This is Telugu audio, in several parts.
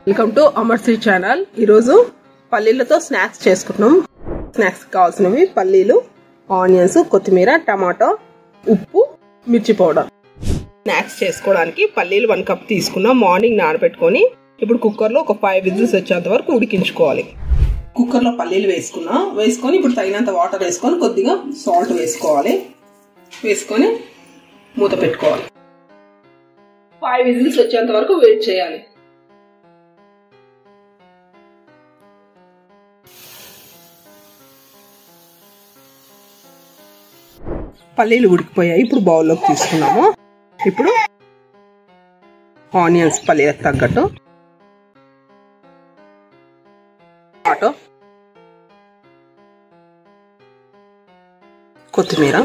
వెల్కమ్ టు అమర్శ్రీ ఛానల్ ఈరోజు పల్లీలతో స్నాక్స్ చేసుకుంటున్నాం స్నాక్స్ కావాల్సినవి పల్లీలు ఆనియన్స్ కొత్తిమీర టమాటో ఉప్పు మిర్చి పౌడర్ స్నాక్స్ చేసుకోవడానికి పల్లీలు వన్ కప్ తీసుకున్నాం మార్నింగ్ నానబెట్టుకొని ఇప్పుడు కుక్కర్లో ఒక ఫైవ్ విజిల్స్ వచ్చేంత వరకు ఉడికించుకోవాలి కుక్కర్లో పల్లీలు వేసుకున్నాం వేసుకొని ఇప్పుడు తగినంత వాటర్ వేసుకొని కొద్దిగా సాల్ట్ వేసుకోవాలి వేసుకొని మూత పెట్టుకోవాలి ఫైవ్ విజిల్స్ వచ్చేంత వరకు వెయిట్ చేయాలి పల్లీలు ఉడికిపోయాయి ఇప్పుడు బౌల్లోకి తీసుకున్నాము ఇప్పుడు ఆనియన్స్ పల్లీలకు తగ్గట్టు టమాటో కొత్తిమీర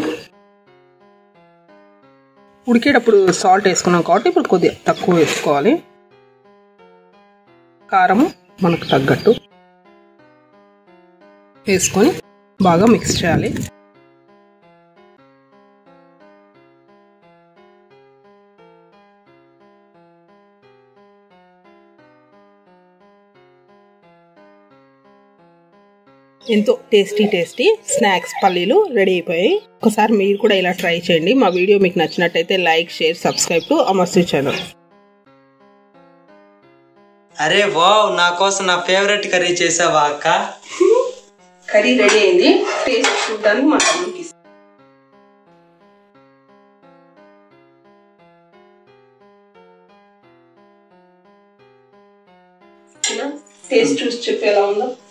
ఉడికేటప్పుడు సాల్ట్ వేసుకున్నాం కాబట్టి ఇప్పుడు కొద్దిగా తక్కువ వేసుకోవాలి కారం మనకు తగ్గట్టు వేసుకొని బాగా మిక్స్ చేయాలి ఎంతో టేస్టీ టేస్టీ స్నాక్స్ పల్లీలు రెడీ అయిపోయాయి ఒకసారి మీరు కూడా ఇలా ట్రై చేయండి మా వీడియో మీకు నచ్చినట్టయితే like share subscribe to Amarsri channel అరే వావ్ నా కోసం నా ఫేవరెట్ కర్రీ చేసావా అక్క కర్రీ రెడీ అయింది టేస్ట్ చూడడానికి మా తమ్ముడికి టేస్ట్ చూసి చెప్పి ఎలా ఉందో